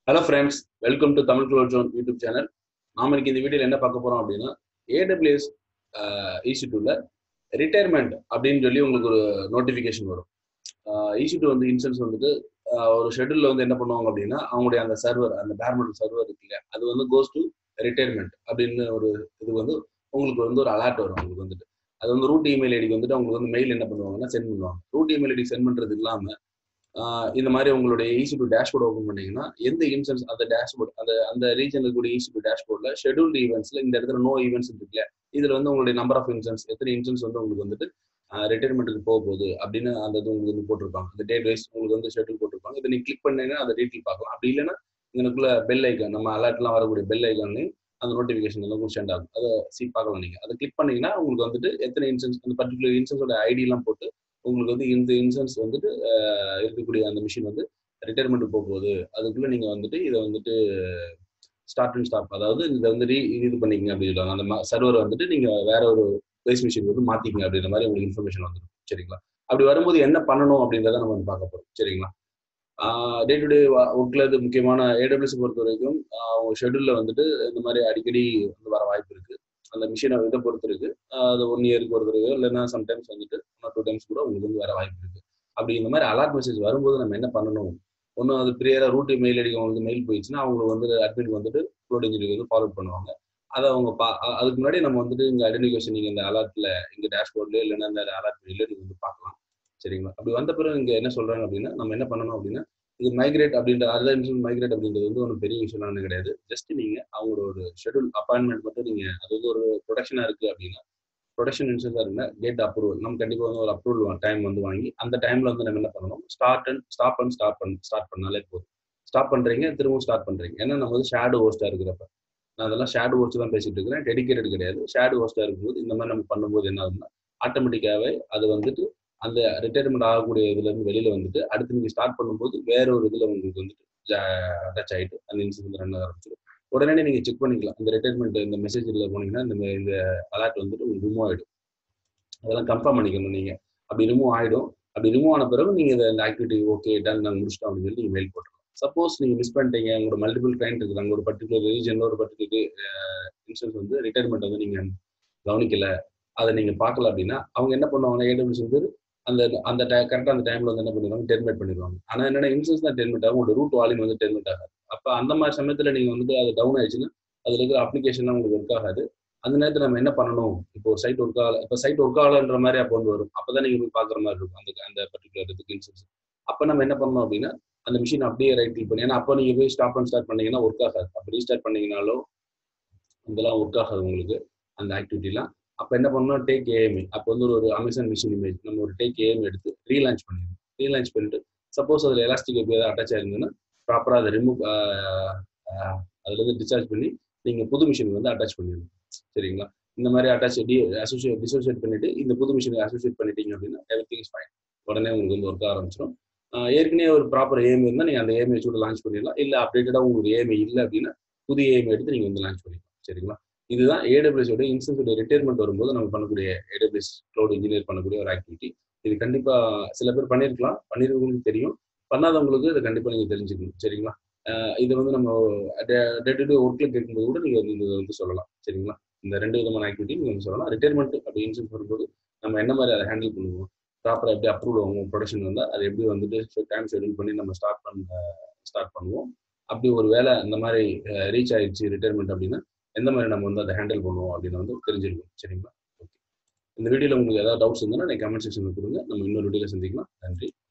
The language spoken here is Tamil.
hello friends welcome to Tamil cloud zone YouTube channel நாம இன்னைக்கு இந்த வீடியோவில் என்ன பார்க்க போறோம் அப்படின்னா ஏடபிள்யூஎஸ் ஈசி டூல ரிட்டையர்மெண்ட் அப்படின்னு சொல்லி உங்களுக்கு ஒரு நோட்டிஃபிகேஷன் வரும் ஈசி டூ வந்து இன்சூரன்ஸ் வந்துட்டு ஆஹ் ஒரு ஷெட்யூல்ல வந்து என்ன பண்ணுவாங்க அப்படின்னா அவங்களுடைய அந்த சர்வர் அந்த பேர்மெண்ட் சர்வர் இருக்கு இல்லையா அது வந்து கோஸ் டு ரிட்டையர்மெண்ட் அப்படின்னு ஒரு இது வந்து உங்களுக்கு வந்து ஒரு அலர்ட் வரும் உங்களுக்கு வந்துட்டு அது வந்து ரூட் இமெயில் ஐடிக்கு வந்துட்டு அவங்களுக்கு வந்து மெயில் என்ன பண்ணுவாங்கன்னா சென்ட் பண்ணுவாங்க ரூட் இமெயில் ஐடி சென்ட் பண்றது இல்லாம ஆஹ் இந்த மாதிரி உங்களுடைய ஈசி டூ டேஷ்போர்ட் ஓப்பன் பண்ணீங்கன்னா எந்த இன்சூரன்ஸ் அந்த டேஷ்போர்ட் அந்த அந்த ரீஜனில் கூடிய ஈசி டூ டேஷ்போர்ட்ல ஷெட்யூல்டு ஈவெண்ட்ஸ்ல இந்த இடத்துல நோ ஈவெண்ட்ஸ் இருக்கு இல்லையா இதுல வந்து உங்களுடைய நம்பர் ஆஃப் இன்சூரன்ஸ் எத்தனை இன்சூரன்ஸ் வந்து உங்களுக்கு வந்துட்டு ரிட்டைர்மெண்ட்டுக்கு போக போகுது அப்படின்னு அந்த இது உங்களுக்கு வந்து போட்டிருப்பாங்க அந்த டேட் வைஸ் உங்களுக்கு வந்து ஷெட்யூல் போட்டிருப்பாங்க இதை நீங்க கிளிக் பண்ணீங்கன்னா அந்த டீட்டெயில் பார்க்கலாம் அப்படி இல்லைன்னா எனக்குள்ள பெல் ஐக்கான் நம்ம அலர்ட்லாம் வரக்கூடிய பெல் ஐக்கான்லையும் அந்த நோட்டிஃபிகேஷன் எல்லாம் உங்களுக்கு சென்ட் ஆகும் அதை சி பார்க்கலாம் நீங்க அதை கிளிக் பண்ணீங்கன்னா உங்களுக்கு வந்துட்டு எத்தனை இன்சூரன்ஸ் அந்த பர்டிகுலர் இன்சூரன்ஸோட ஐடி எல்லாம் போட்டு உங்களுக்கு வந்து இந்த இன்சூரன்ஸ் வந்துட்டு ஆஹ் இருக்கக்கூடிய அந்த மிஷின் வந்து ரிட்டைர்மெண்ட் போக போகுது அதுக்குள்ள நீங்க வந்துட்டு இதை வந்துட்டு ஸ்டார்ட் அண்ட் ஸ்டாப் அதாவது இதை வந்து ரீ இது பண்ணிக்கங்க அப்படின்னு சொல்லுவாங்க அந்த சர்வர் வந்துட்டு நீங்க வேற ஒரு பேஸ் மிஷின் வந்து மாத்திக்கங்க அப்படின்ற மாதிரி உங்களுக்கு இன்ஃபர்மேஷன் வந்துடும் சரிங்களா அப்படி வரும்போது என்ன பண்ணணும் அப்படின்றத நம்ம வந்து பார்க்க போறோம் சரிங்களா டே டு டே ஒர்க்ல இது முக்கியமான ஏடபிள்யூஸ் பொறுத்த வரைக்கும் அவங்க ஷெட்யூல்ல வந்துட்டு இந்த மாதிரி அடிக்கடி வந்து வர வாய்ப்பு இருக்கு அந்த மிஷினை இதை பொறுத்து இருக்கு அது ஒன் இயருக்கு ஒரு தடவையோ இல்லைன்னா சம்டைம்ஸ் வந்துட்டு ஒன் டூ டைம்ஸ் கூட உங்களுக்கு வந்து வர வாய்ப்பு இருக்கு அப்படி இந்த மாதிரி அலர்ட் மெசேஜ் வரும்போது நம்ம என்ன பண்ணணும் ஒன்றும் அது ப்ரியராக ரூட் மெயில் ஐடி அவங்களுக்கு மெயில் போயிடுச்சுன்னா அவங்க வந்து அட்மிட் வந்துட்டு ஃப்ளோட் இன்ஜினியர் வந்து ஃபாலோ பண்ணுவாங்க அதை அவங்க பா அதுக்கு முன்னாடி நம்ம வந்துட்டு இங்கே ஐடென்டிஃபிகேஷன் நீங்கள் இந்த அலர்ட்ல இங்கே டேஷ்போர்ட்ல இல்லைன்னா இந்த அலர்ட் மெயில நீங்கள் வந்து பார்க்கலாம் சரிங்களா அப்படி வந்த பிறகு இங்கே என்ன சொல்றாங்க அப்படின்னா நம்ம என்ன பண்ணணும் அப்படின்னா இது மைக்ரேட் அப்படின்ற அதர் இன்சூரன்ஸ் மைக்ரேட் அப்படின்றது வந்து ஒன்றும் பெரிய விஷயம் கிடையாது ஜஸ்ட் நீங்க அவங்களோட ஒரு ஷெட்யூல் அப்பாயின்மெண்ட் மட்டும் நீங்க அது வந்து ஒரு ப்ரொடக்ஷனா இருக்கு அப்படின்னா ப்ரொடக்ஷன் இன்சூரன்ஸாக இருந்தால் டேட் அப்ரூவல் நம்ம கண்டிப்பாக வந்து ஒரு அப்ரூவல் டைம் வந்து வாங்கி அந்த டைம்ல வந்து நம்ம என்ன பண்ணணும் start and stop and stop பண்ண ஸ்டார்ட் பண்ணாலே போதும் ஸ்டாப் பண்றீங்க திரும்பவும் ஸ்டார்ட் பண்றீங்க ஏன்னா நம்ம வந்து ஷேடு ஹோஸ்டா இருக்கிறப்ப நான் அதெல்லாம் ஷேடு ஹோஸ்ட் தான் பேசிட்டு இருக்கிறேன் டெடிக்கேட்டட் கிடையாது ஷேடு ஹோஸ்டா இருக்கும்போது இந்த மாதிரி நம்ம பண்ணும்போது என்ன ஆகுதுன்னா ஆட்டோமேட்டிக்காவே அது வந்துட்டு அந்த ரிட்டையர்மெண்ட் ஆகக்கூடிய இதுல இருந்து வெளியில வந்துட்டு அடுத்து நீங்க ஸ்டார்ட் பண்ணும்போது வேற ஒரு இதுல உங்களுக்கு வந்துட்டு அட்டாச் ஆயிட்டு அந்த இன்சூரன்ஸ் ரன் ஆரம்பிச்சிடும் உடனே நீங்க செக் பண்ணிக்கலாம் இந்த ரிட்டைர்மெண்ட் இந்த மெசேஜ்ல போனீங்கன்னா இந்த இந்த அலர்ட் வந்துட்டு உங்களுக்கு ரிமூவ் ஆயிடும் அதெல்லாம் கன்ஃபார்ம் பண்ணிக்கணும் நீங்க அப்படி ரிமூவ் ஆயிடும் அப்படி ரிமூவ் ஆன பிறகு நீங்க இந்த ஆக்டிவிட்டி ஓகே டன் நாங்கள் முடிச்சிட்டோம் அப்படின்னு சொல்லி நீங்க மெயில் போட்டுருலாம் சப்போஸ் நீங்க மிஸ் பண்ணிட்டீங்க உங்களோட மல்டிபிள் கிளைண்ட் இருக்குது ஒரு பர்டிகுலர் ரீஜன்ல ஒரு பர்டிகுலர் இன்சூரன்ஸ் வந்து ரிட்டைர்மெண்ட் வந்து நீங்க கவனிக்கல அதை நீங்க பார்க்கல அப்படின்னா அவங்க என்ன பண்ணுவாங்க ஏடபிள்யூஸ் வந்து அந்த அந்த கரெக்டாக அந்த டைம்ல வந்து என்ன பண்ணிடுவாங்க டெர்மினேட் பண்ணிடுவாங்க ஆனால் என்னன்னா இன்சூரன்ஸ் தான் டெர்மினேட் ஆகும் உங்களோட ரூட் வால்யூம் வந்து டெர்மினேட் ஆகாது அப்போ அந்த மாதிரி சமயத்தில் நீங்கள் வந்துட்டு அது டவுன் ஆயிடுச்சுன்னா அதில் இருக்கிற அப்ளிகேஷன்லாம் உங்களுக்கு ஒர்க் ஆகாது அந்த நேரத்தில் நம்ம என்ன பண்ணணும் இப்போ ஒரு சைட் ஒர்க் ஆகல இப்போ சைட் ஒர்க் ஆகலன்ற மாதிரி அப்போ வந்து வரும் அப்போ தான் நீங்கள் போய் பார்க்குற மாதிரி இருக்கும் அந்த அந்த பர்டிகுலர் இதுக்கு இன்சூரன்ஸ் அப்போ நம்ம என்ன பண்ணணும் அப்படின்னா அந்த மிஷின் அப்படியே ரைட் கிளிக் பண்ணி ஏன்னா அப்போ நீங்கள் போய் ஸ்டாப் அண்ட் ஸ்டார்ட் பண்ணீங்கன்னா ஒர்க் ஆகாது அப்போ ரீஸ்டார்ட் பண்ணீங்கனாலும் இதெல்லாம் ஒர்க் ஆகாது உங்களுக்கு அந்த ஆக்டிவிட்டிலாம் அப்போ என்ன பண்ணணும் டேக் ஏஎம்ஐ அப்போ வந்து ஒரு அமேசான் மிஷின் இமேஜ் நம்ம ஒரு டேக் ஏஎம் எடுத்து ரீலான்ச் பண்ணிடணும் ரீலான்ச் பண்ணிட்டு சப்போஸ் அதில் எலாஸ்டிக் ஏதாவது அட்டாச் ஆயிருந்ததுன்னா ப்ராப்பராக அதை ரிமூவ் அதுலேருந்து டிஸ்சார்ஜ் பண்ணி நீங்கள் புது மிஷின் வந்து அட்டாச் பண்ணிடணும் சரிங்களா இந்த மாதிரி அட்டாச் டி அசோசியேட் டிசோசியேட் பண்ணிட்டு இந்த புது மிஷினை அசோசியேட் பண்ணிட்டீங்க அப்படின்னா எவ்ரி திங் இஸ் ஃபைன் உடனே உங்களுக்கு வந்து ஒர்க் ஆரம்பிச்சிடும் ஏற்கனவே ஒரு ப்ராப்பர் ஏஎம் இருந்தால் நீங்கள் அந்த ஏஎம்ஐ வச்சு லான்ச் பண்ணிடலாம் இல்லை அப்டேட்டடாக உங்களுக்கு ஏஎம்ஐ இல்லை அப்படின்னா புதிய ஏஎம்ஐ எடுத்து நீங்கள் வந்து லான்ச் பண்ணிக்கலாம் சரிங்களா இதுதான் ஏடபிள்யூஸோட இன்சூரன்ஸோட ரிட்டைர்மெண்ட் வரும்போது நம்ம பண்ணக்கூடிய ஏடபிள்யூஸ் க்ளவுட் இன்ஜினியர் பண்ணக்கூடிய ஒரு ஆக்டிவிட்டி இது கண்டிப்பா சில பேர் பண்ணியிருக்கலாம் பண்ணிருக்கவங்களுக்கு தெரியும் பண்ணாதவங்களுக்கு இதை கண்டிப்பா நீங்க தெரிஞ்சுக்கணும் சரிங்களா இது வந்து நம்ம டே டு டே ஒர்க்ல கேட்கும்போது கூட நீங்க வந்து இதை வந்து சொல்லலாம் சரிங்களா இந்த ரெண்டு விதமான ஆக்டிவிட்டி நீங்க வந்து சொல்லலாம் ரிட்டைர்மெண்ட் அப்படி இன்சூரன்ஸ் வரும்போது நம்ம என்ன மாதிரி அதை ஹேண்டில் பண்ணுவோம் ப்ராப்பராக எப்படி அப்ரூவ் ஆகும் ப்ரொடக்ஷன் வந்தால் அதை எப்படி வந்துட்டு டைம் ஷெடியூல் பண்ணி நம்ம ஸ்டார்ட் பண்ண ஸ்டார்ட் பண்ணுவோம் அப்படி ஒரு வேலை இந்த மாதிரி ரீச் ஆயிடுச்சு ரிட்டைர்மெண்ட் அப்படின்னா எந்த மாதிரி நம்ம வந்து அதை ஹேண்டில் பண்ணுவோம் அப்படின்னு வந்து தெரிஞ்சிருக்கும் சரிங்களா ஓகே இந்த வீடியோவில் உங்களுக்கு ஏதாவது டவுட்ஸ் இருந்தால் நீங்கள் கமெண்ட் செக்ஷனில் கொடுங்க நம்ம இன்னொரு வீடியோவில் சந்திக்கலாம் நன்றி